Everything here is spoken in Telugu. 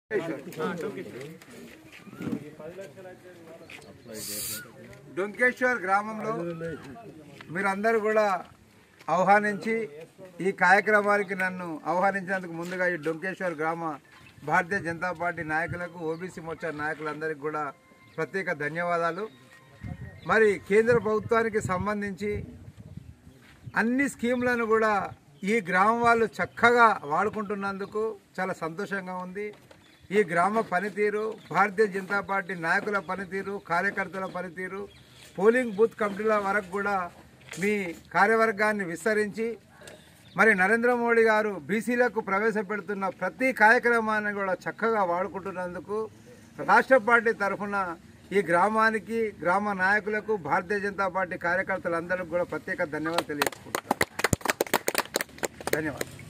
డొంకేశ్వర్ గ్రామంలో మీరందరూ కూడా ఆహ్వానించి ఈ కార్యక్రమానికి నన్ను ఆహ్వానించినందుకు ముందుగా ఈ డొంకేశ్వర్ గ్రామ భారతీయ జనతా పార్టీ నాయకులకు ఓబీసీ మోర్చా నాయకులందరికీ కూడా ప్రత్యేక ధన్యవాదాలు మరి కేంద్ర ప్రభుత్వానికి సంబంధించి అన్ని స్కీములను కూడా ఈ గ్రామం వాళ్ళు చక్కగా వాడుకుంటున్నందుకు చాలా సంతోషంగా ఉంది ఈ గ్రామ పనితీరు భారతీయ జనతా పార్టీ నాయకుల పనితీరు కార్యకర్తల పనితీరు పోలింగ్ బూత్ కమిటీల వరకు కూడా మీ కార్యవర్గాన్ని విస్తరించి మరి నరేంద్ర మోడీ గారు బీసీలకు ప్రవేశపెడుతున్న ప్రతి కార్యక్రమాన్ని కూడా చక్కగా వాడుకుంటున్నందుకు రాష్ట్ర పార్టీ తరఫున ఈ గ్రామానికి గ్రామ నాయకులకు భారతీయ జనతా పార్టీ కార్యకర్తలందరికీ కూడా ప్రత్యేక ధన్యవాదాలు తెలియజేసుకుంటున్నాను ధన్యవాదాలు